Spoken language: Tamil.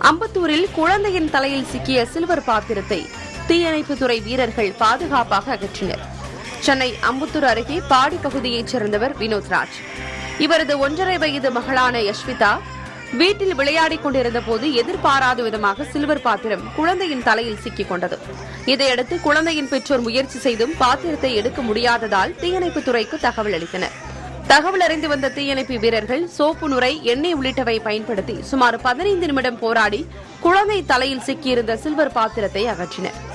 அம்பத்தூரில் குழந்தையின் தலையில் சிக்கிய சில்வர் பாத்திரத்தை தீயணைப்புத்துறை வீரர்கள் பாதுகாப்பாக அகற்றினர் சென்னை அம்பத்தூர் அருகே பாடி பகுதியைச் சேர்ந்தவர் வினோத்ராஜ் இவரது ஒன்றரை வயது மகளான யஷ்விதா வீட்டில் விளையாடிக் கொண்டிருந்த போது எதிர்பாராத விதமாக சில்வர் பாத்திரம் குழந்தையின் தலையில் சிக்கிக் கொண்டது இதையடுத்து குழந்தையின் பெற்றோர் முயற்சி செய்தும் பாத்திரத்தை எடுக்க முடியாததால் தீயணைப்புத்துறைக்கு தகவல் அளித்தனர் தகவல் அறிந்து வந்த தீயணைப்பு வீரர்கள் சோப்பு நுரை எண்ணெய் உள்ளிட்டவை பயன்படுத்தி சுமார் பதினைந்து நிமிடம் போராடி குழந்தை தலையில் சிக்கியிருந்த சில்வர் பாத்திரத்தை அகற்றினர்